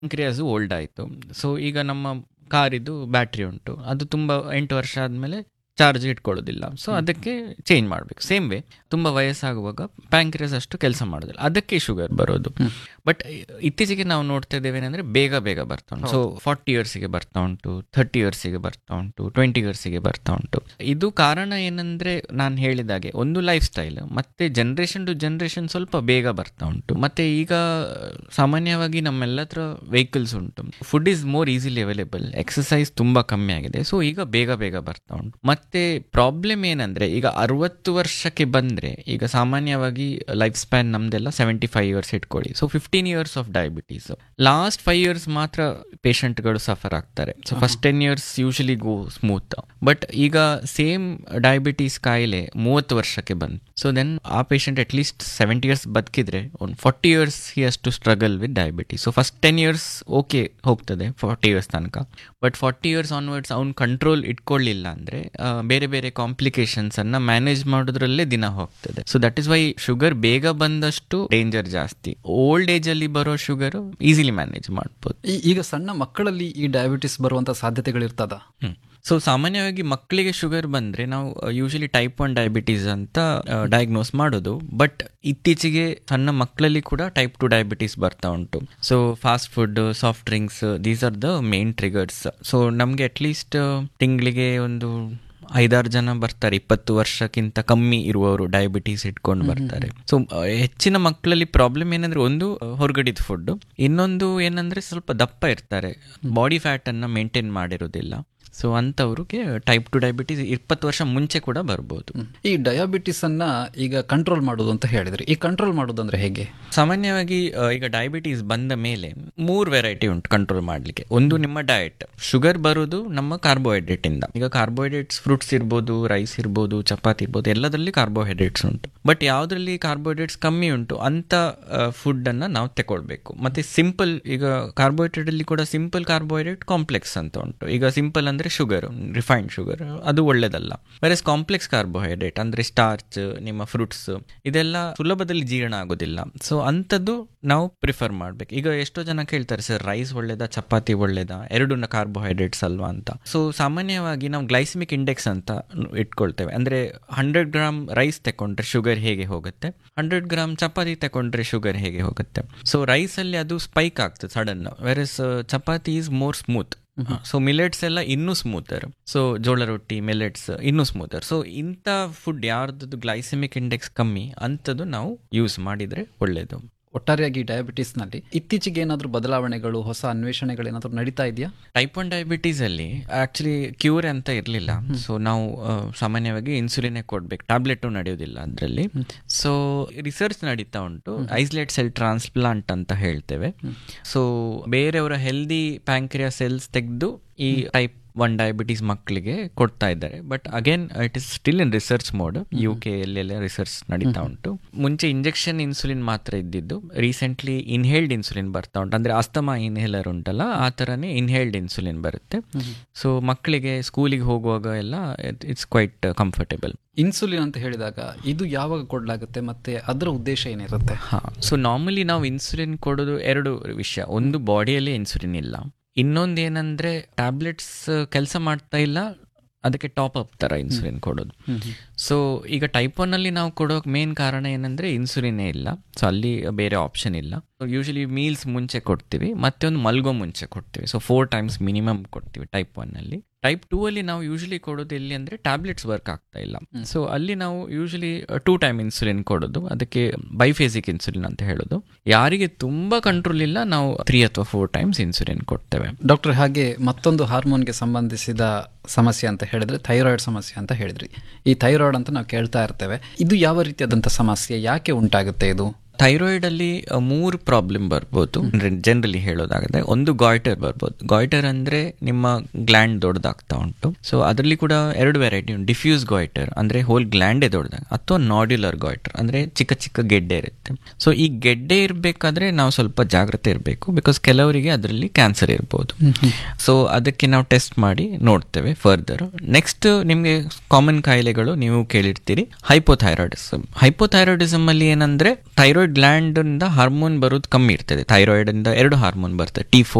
pancreas old ಆಯಿತು so ಈಗ ನಮ್ಮ ಕಾರಿದು ಬ್ಯಾಟ್ರಿ ಉಂಟು ಅದು ತುಂಬ ಎಂಟು ವರ್ಷ ಆದಮೇಲೆ ಚಾರ್ಜ್ ಇಟ್ಕೊಳ್ಳೋದಿಲ್ಲ ಸೊ ಅದಕ್ಕೆ ಚೇಂಜ್ ಮಾಡಬೇಕು ಸೇಮ್ ವೇ ತುಂಬ ವಯಸ್ಸಾಗುವಾಗ ಪ್ಯಾಂಕ್ರಿಯಾಸ್ ಅಷ್ಟು ಕೆಲಸ ಮಾಡೋದಿಲ್ಲ ಅದಕ್ಕೆ ಶುಗರ್ ಬರೋದು ಬಟ್ ಇತ್ತೀಚೆಗೆ ನಾವು ನೋಡ್ತಾ ಇದ್ದೇವೆ ಏನಂದ್ರೆ ಬೇಗ ಬೇಗ ಬರ್ತಾ ಉಂಟು ಸೊ ಫಾರ್ಟಿ ಇಯರ್ಸಿಗೆ ಬರ್ತಾ ಉಂಟು ಥರ್ಟಿ ಇಯರ್ಸಿಗೆ ಬರ್ತಾ ಉಂಟು ಟ್ವೆಂಟಿ ಇಯರ್ಸಿಗೆ ಬರ್ತಾ ಉಂಟು ಇದು ಕಾರಣ ಏನಂದ್ರೆ ನಾನು ಹೇಳಿದಾಗೆ ಒಂದು ಲೈಫ್ ಸ್ಟೈಲ್ ಮತ್ತೆ ಜನರೇಷನ್ ಟು ಜನರೇಷನ್ ಸ್ವಲ್ಪ ಬೇಗ ಬರ್ತಾ ಉಂಟು ಮತ್ತೆ ಈಗ ಸಾಮಾನ್ಯವಾಗಿ ನಮ್ಮೆಲ್ಲ ಹತ್ರ ವೆಹಿಕಲ್ಸ್ ಉಂಟು food is more easily available exercise ತುಂಬಾ ಕಮ್ಮಿ ಆಗಿದೆ ಸೊ ಈಗ ಬೇಗ ಬೇಗ ಬರ್ತಾ ಉಂಟು ಮತ್ತೆ ಪ್ರಾಬ್ಲಮ್ ಏನಂದ್ರೆ ಈಗ ಅರವತ್ತು ವರ್ಷಕ್ಕೆ ಬಂದ್ರೆ ಈಗ ಸಾಮಾನ್ಯವಾಗಿ ಲೈಫ್ ಸ್ಪ್ಯಾನ್ ನಮ್ದೆಲ್ಲ ಸೆವೆಂಟಿ ಫೈವ್ ಇಯರ್ಸ್ ಇಟ್ಕೊಳ್ಳಿ so fifteen years of diabetes last five years ಮಾತ್ರ ಪೇಷಂಟ್ಗಳು ಸಫರ್ ಆಗ್ತಾರೆ so first ten years usually go smooth but ಈಗ ಸೇಮ್ ಡಯಾಬಿಟೀಸ್ ಕಾಯಿಲೆ ಮೂವತ್ತು ವರ್ಷಕ್ಕೆ ಬಂತು ಸೊ ದೆನ್ ಆ patient at least seventy years ಬದುಕಿದ್ರೆ ಒಂದು forty years he has to struggle with diabetes so first ten years okay ಹೋಗ್ತದೆ ಫಾರ್ಟಿ ಇಯರ್ಸ್ ತನಕ ಬಟ್ ಫಾರ್ಟಿ ಇಯರ್ಸ್ ಆನ್ವರ್ಡ್ಸ್ ಅವ್ನು ಕಂಟ್ರೋಲ್ ಇಟ್ಕೊಳ್ಳಿಲ್ಲ ಅಂದ್ರೆ ಆ, ಬೇರೆ ಬೇರೆ ಕಾಂಪ್ಲಿಕೇಶನ್ಸ್ ಅನ್ನ ಮ್ಯಾನೇಜ್ ಮಾಡೋದ್ರಲ್ಲೇ ದಿನ ಹೋಗ್ತದೆ so that is why sugar ಬೇಗ ಬಂದಷ್ಟು ಡೇಂಜರ್ ಜಾಸ್ತಿ ಓಲ್ಡ್ ಏಜ್ ಅಲ್ಲಿ ಬರೋ ಶುಗರ್ ಈಸಿಲಿ ಮ್ಯಾನೇಜ್ ಮಾಡ್ಬೋದು ಈ- ಈಗ ಸಣ್ಣ ಮಕ್ಕಳಲ್ಲಿ ಈ ಡಯಾಬಿಟಿಸ್ ಬರುವಂತ ಸಾಧ್ಯತೆಗಳಿರ್ತದ ಸೊ ಸಾಮಾನ್ಯವಾಗಿ ಮಕ್ಕಳಿಗೆ ಶುಗರ್ ಬಂದ್ರೆ ನಾವು ಯೂಶಲಿ ಟೈಪ್ ಒನ್ ಡಯಾಬಿಟೀಸ್ ಅಂತ ಡಯಾಗ್ನೋಸ್ ಮಾಡೋದು ಬಟ್ ಇತ್ತೀಚೆಗೆ ಸಣ್ಣ ಮಕ್ಕಳಲ್ಲಿ ಕೂಡ ಟೈಪ್ ಟು ಡಯಾಬಿಟೀಸ್ ಬರ್ತಾ ಉಂಟು so fast food soft drinks these are the main triggers so ನಮಗೆ ಅಟ್ಲೀಸ್ಟ್ ತಿಂಗಳಿಗೆ ಒಂದು ಐದಾರು ಜನ ಬರ್ತಾರೆ ಇಪ್ಪತ್ತು ವರ್ಷಕ್ಕಿಂತ ಕಮ್ಮಿ ಇರುವವರು ಡಯಾಬಿಟೀಸ್ ಇಟ್ಕೊಂಡು ಬರ್ತಾರೆ ಸೊ ಹೆಚ್ಚಿನ ಮಕ್ಕಳಲ್ಲಿ ಪ್ರಾಬ್ಲಮ್ ಏನಂದ್ರೆ ಒಂದು ಹೊರಗಡಿದ ಫುಡ್ ಇನ್ನೊಂದು ಏನಂದ್ರೆ ಸ್ವಲ್ಪ ದಪ್ಪ ಇರ್ತಾರೆ ಬಾಡಿ ಫ್ಯಾಟ್ ಅನ್ನ ಮೇಂಟೈನ್ ಮಾಡಿರೋದಿಲ್ಲ ಸೊ ಅಂಥವ್ರಿಗೆ ಟೈಪ್ ಟು ಡಯಾಬಿಟೀಸ್ ಇಪ್ಪತ್ತು ವರ್ಷ ಮುಂಚೆ ಕೂಡ ಬರ್ಬೋದು ಈ ಡಯಾಬಿಟಿಸ್ ಅನ್ನ ಈಗ ಕಂಟ್ರೋಲ್ ಮಾಡೋದು ಅಂತ ಹೇಳಿದ್ರಿ ಈ ಕಂಟ್ರೋಲ್ ಮಾಡೋದು ಅಂದ್ರೆ ಹೇಗೆ ಸಾಮಾನ್ಯವಾಗಿ ಆ, ಈಗ ಡಯಾಬಿಟೀಸ್ ಬಂದ ಮೇಲೆ ಮೂರು ವೆರೈಟಿ ಉಂಟು ಕಂಟ್ರೋಲ್ ಮಾಡಲಿಕ್ಕೆ ಒಂದು ನಿಮ್ಮ ಡಯಟ್ ಶುಗರ್ ಬರೋದು ನಮ್ಮ ಕಾರ್ಬೋಹೈಡ್ರೇಟ್ ಇಂದ ಈಗ ಕಾರ್ಬೋಹೈಡ್ರೇಟ್ಸ್ ಫ್ರೂಟ್ಸ್ ಇರ್ಬೋದು ರೈಸ್ ಇರ್ಬೋದು ಚಪಾತಿ ಇರ್ಬೋದು ಎಲ್ಲದರಲ್ಲಿ ಕಾರ್ಬೋಹೈಡ್ರೇಟ್ಸ್ ಉಂಟು ಬಟ್ ಯಾವುದ್ರಲ್ಲಿ ಕಾರ್ಬೋಹೈಡ್ರೇಟ್ಸ್ ಕಮ್ಮಿ ಉಂಟು ಅಂತ ಫುಡ್ ಅನ್ನ ನಾವು ತಗೊಳ್ಬೇಕು ಮತ್ತೆ ಸಿಂಪಲ್ ಈಗ ಕಾರ್ಬೋಹೈಡ್ರೇಟ್ ಅಲ್ಲಿ ಕೂಡ ಸಿಂಪಲ್ ಕಾರ್ಬೋಹೈಡ್ರೇಟ್ ಕಾಂಪ್ಲೆಕ್ಸ್ ಅಂತ ಉಂಟು ಈಗ ಸಿಂಪಲ್ ಅಂದ್ರೆ ಶುಗರ್ ರಿಫೈನ್ಡ್ ಶುಗರ್ ಅದು ಒಳ್ಳೇದಲ್ಲ ವೆರಸ್ ಕಾಂಪ್ಲೆಕ್ಸ್ ಕಾರ್ಬೋಹೈಡ್ರೇಟ್ ಅಂದ್ರೆ ಸ್ಟಾರ್ಚ್ ನಿಮ್ಮ ಫ್ರೂಟ್ಸ್ ಇದೆಲ್ಲ ಸುಲಭದಲ್ಲಿ ಜೀರ್ಣ ಆಗೋದಿಲ್ಲ ಸೊ ಅಂಥದ್ದು ನಾವು ಪ್ರಿಫರ್ ಮಾಡ್ಬೇಕು ಈಗ ಎಷ್ಟೋ ಜನ ಕೇಳ್ತಾರೆ ಸರ್ ರೈಸ್ ಒಳ್ಳೇದಾ ಚಪಾತಿ ಒಳ್ಳೇದಾ ಎರಡು ಕಾರ್ಬೋಹೈಡ್ರೇಟ್ಸ್ ಅಲ್ವಾ ಅಂತ ಸೊ ಸಾಮಾನ್ಯವಾಗಿ ನಾವು ಗ್ಲೈಸಿಮಿಕ್ ಇಂಡೆಕ್ಸ್ ಅಂತ ಇಟ್ಕೊಳ್ತೇವೆ ಅಂದ್ರೆ ಹಂಡ್ರೆಡ್ ಗ್ರಾಮ್ ರೈಸ್ ತಕೊಂಡ್ರೆ ಶುಗರ್ ಹೇಗೆ ಹೋಗುತ್ತೆ ಹಂಡ್ರೆಡ್ ಗ್ರಾಮ್ ಚಪಾತಿ ತಕೊಂಡ್ರೆ ಶುಗರ್ ಹೇಗೆ ಹೋಗುತ್ತೆ ಸೊ ರೈಸ್ ಅಲ್ಲಿ ಅದು ಸ್ಪೈಕ್ ಆಗ್ತದೆ sudden versus chapati is more smooth so millets ಎಲ್ಲ ಇನ್ನೂ ಸ್ಮೂತರ್ ಸೊ ಜೋಳ ರೊಟ್ಟಿ ಮಿಲೆಟ್ಸ್ ಇನ್ನೂ ಸ್ಮೂತರ್ ಸೊ ಇಂಥ ಫುಡ್ ಯಾರ್ದು ಗ್ಲೈಸೆಮಿಕ್ ಇಂಡೆಕ್ಸ್ ಕಮ್ಮಿ ಅಂಥದ್ದು ನಾವು ಯೂಸ್ ಮಾಡಿದ್ರೆ ಒಳ್ಳೇದು ಒಟ್ಟಾರೆಯಾಗಿ ಡಯಾಬಿಟಿಸ್ ನಲ್ಲಿ ಇತ್ತೀಚೆಗೆ ಏನಾದರೂ ಬದಲಾವಣೆಗಳು ಹೊಸ ಅನ್ವೇಷಣೆಗಳು ಏನಾದರೂ ನಡೀತಾ ಇದೆಯಾ ಟೈಪ್ ಒನ್ ಡಯಾಬಿಟೀಸ್ ಅಲ್ಲಿ ಆಕ್ಚುಲಿ ಕ್ಯೂರ್ ಅಂತ ಇರಲಿಲ್ಲ ಸೊ ನಾವು ಆ, ಸಾಮಾನ್ಯವಾಗಿ ಇನ್ಸುಲಿನೇ ಕೊಡ್ಬೇಕು ಟ್ಯಾಬ್ಲೆಟ್ ನಡೆಯೋದಿಲ್ಲ ಅದರಲ್ಲಿ ಸೊ ರಿಸರ್ಚ್ ನಡೀತಾ ಉಂಟು ಐಸ್ಲೆಟ್ ಸೆಲ್ ಟ್ರಾನ್ಸ್ಪ್ಲಾಂಟ್ ಅಂತ ಹೇಳ್ತೇವೆ ಸೊ ಬೇರೆಯವರ ಹೆಲ್ದಿ ಪ್ಯಾಂಕ್ರಿಯಾ ಸೆಲ್ಸ್ ತೆಗೆದು ಈ ಟೈಪ್ ಒನ್ ಡಯಾಬಿಟೀಸ್ ಮಕ್ಕಳಿಗೆ ಕೊಡ್ತಾ ಇದ್ದಾರೆ but again it is still in research mode U K ಎಲ್ಲೆಲ್ಲ ರಿಸರ್ಚ್ ನಡೀತಾ ಉಂಟು ಮುಂಚೆ ಇಂಜೆಕ್ಷನ್ ಇನ್ಸುಲಿನ್ ಮಾತ್ರ ಇದ್ದಿದ್ದು ರೀಸೆಂಟ್ಲಿ ಇನ್ಹೇಲ್ಡ್ ಇನ್ಸುಲಿನ್ ಬರ್ತಾ ಉಂಟು ಅಂದ್ರೆ ಅಸ್ತಮಾ ಇನ್ಹೇಲರ್ ಉಂಟಲ್ಲ ಆ ಥರನೇ ಇನ್ಹೇಲ್ಡ್ ಇನ್ಸುಲಿನ್ ಬರುತ್ತೆ ಸೊ ಮಕ್ಕಳಿಗೆ ಸ್ಕೂಲಿಗೆ ಹೋಗುವಾಗ ಎಲ್ಲ ಇಟ್ಸ್ ಕ್ವೈಟ್ ಕಂಫರ್ಟೇಬಲ್ ಇನ್ಸುಲಿನ್ ಅಂತ ಹೇಳಿದಾಗ ಇದು ಯಾವಾಗ ಕೊಡಲಾಗುತ್ತೆ ಮತ್ತೆ ಅದರ ಉದ್ದೇಶ ಏನಿರುತ್ತೆ ಹಾ ಸೊ ನಾರ್ಮಲಿ ನಾವು ಇನ್ಸುಲಿನ್ ಕೊಡೋದು ಎರಡು ವಿಷಯ ಒಂದು ಬಾಡಿಯಲ್ಲಿ ಇನ್ಸುಲಿನ್ ಇಲ್ಲ ಇನ್ನೊಂದು ಏನಂದ್ರೆ ಟ್ಯಾಬ್ಲೆಟ್ಸ್ ಕೆಲಸ ಮಾಡ್ತಾ ಇಲ್ಲ ಅದಕ್ಕೆ ಟಾಪ್ ಅಪ್ ತರ ಇನ್ಸುಲಿನ್ ಕೊಡೋದು ಸೊ ಈಗ ಟೈಪ್ ಒನ್ ಅಲ್ಲಿ ನಾವು ಕೊಡೋಕೆ ಮೇನ್ ಕಾರಣ ಏನಂದ್ರೆ ಇನ್ಸುಲಿನೇ ಇಲ್ಲ ಸೊ ಅಲ್ಲಿ ಬೇರೆ ಆಪ್ಷನ್ ಇಲ್ಲ ಯೂಶಲಿ ಮೀಲ್ಸ್ ಮುಂಚೆ ಕೊಡ್ತೀವಿ ಮತ್ತೆ ಒಂದು ಮಲ್ಗೋ ಮುಂಚೆ ಕೊಡ್ತೀವಿ ಸೊ ಫೋರ್ ಟೈಮ್ಸ್ ಮಿನಿಮಮ್ ಕೊಡ್ತೀವಿ ಟೈಪ್ ಒನ್ ಅಲ್ಲಿ ಟೈಪ್ ಟೂ ಅಲ್ಲಿ ನಾವು ಯೂಶಲಿ ಕೊಡೋದು ಎಲ್ಲಿ ಅಂದ್ರೆ ಟ್ಯಾಬ್ಲೆಟ್ಸ್ ವರ್ಕ್ ಆಗ್ತಾ ಇಲ್ಲ ಸೊ ಅಲ್ಲಿ ನಾವು ಯೂಶಲಿ ಟೂ ಟೈಮ್ ಇನ್ಸುಲಿನ್ ಕೊಡೋದು ಅದಕ್ಕೆ ಬೈಫೇಸಿಕ್ ಇನ್ಸುಲಿನ್ ಅಂತ ಹೇಳೋದು ಯಾರಿಗೆ ತುಂಬಾ ಕಂಟ್ರೋಲ್ ಇಲ್ಲ ನಾವು ತ್ರೀ ಅಥವಾ ಫೋರ್ ಟೈಮ್ಸ್ ಇನ್ಸುಲಿನ್ ಕೊಡ್ತೇವೆ ಡಾಕ್ಟರ್ ಹಾಗೆ ಮತ್ತೊಂದು ಹಾರ್ಮೋನ್ಗೆ ಸಂಬಂಧಿಸಿದ ಸಮಸ್ಯೆ ಅಂತ ಹೇಳಿದ್ರೆ ಥೈರಾಯ್ಡ್ ಸಮಸ್ಯೆ ಅಂತ ಹೇಳಿದ್ರಿ ಈ ಥೈರಾಯ್ಡ್ ಅಂತ ನಾವು ಕೇಳ್ತಾ ಇರ್ತೇವೆ ಇದು ಯಾವ ರೀತಿಯಾದಂಥ ಸಮಸ್ಯೆ ಯಾಕೆ ಉಂಟಾಗುತ್ತೆ ಇದು ಥೈರಾಯ್ಡ್ ಅಲ್ಲಿ ಅ, ಮೂರು ಪ್ರಾಬ್ಲಮ್ ಬರ್ಬೋದು ಜನರಲಿ ಹೇಳೋದಾಗದೆ ಒಂದು ಗಾಯ್ಟರ್ ಬರ್ಬೋದು ಗಾಯ್ಟರ್ ಅಂದ್ರೆ ನಿಮ್ಮ ಗ್ಲ್ಯಾಂಡ್ ದೊಡ್ಡದಾಗ್ತಾ ಉಂಟು ಸೊ ಅದರಲ್ಲಿ ಕೂಡ ಎರಡು ವೆರೈಟಿ ಉಂಟು ಡಿಫ್ಯೂಸ್ ಗಾಯ್ಟರ್ ಅಂದ್ರೆ ಹೋಲ್ ಗ್ಲ್ಯಾಂಡೇ ದೊಡ್ಡದಾಗ ಅಥವಾ ನಾಡ್ಯುಲರ್ ಗಾಯ್ಟರ್ ಅಂದ್ರೆ ಚಿಕ್ಕ ಚಿಕ್ಕ ಗೆಡ್ಡೆ ಇರುತ್ತೆ ಸೊ ಈ ಗೆಡ್ಡೆ ಇರಬೇಕಾದ್ರೆ ನಾವು ಸ್ವಲ್ಪ ಜಾಗ್ರತೆ ಇರಬೇಕು ಬಿಕಾಸ್ ಕೆಲವರಿಗೆ ಅದರಲ್ಲಿ ಕ್ಯಾನ್ಸರ್ ಇರ್ಬೋದು ಸೊ ಅದಕ್ಕೆ ನಾವು ಟೆಸ್ಟ್ ಮಾಡಿ ನೋಡ್ತೇವೆ ಫರ್ದರ್ ನೆಕ್ಸ್ಟ್ ನಿಮಗೆ ಕಾಮನ್ ಕಾಯಿಲೆಗಳು ನೀವು ಕೇಳಿರ್ತೀರಿ ಹೈಪೋಥೈರಾಯ್ಡಿಸಮ್ ಹೈಪೋಥೈರಾಯ್ಡಿಸಮ್ ಅಲ್ಲಿ ಏನಂದ್ರೆ ಥೈರಾಯ್ಡ್ ಗ್ಲ್ಯಾಂಡ್ ಇಂದ ಹಾರ್ಮೋನ್ ಬರೋದು ಕಮ್ಮಿ ಇರ್ತದೆ ಥೈರಾಯ್ಡ್ ಇಂದ ಎರಡು ಹಾರ್ಮೋನ್ ಬರ್ತದೆ ಟಿ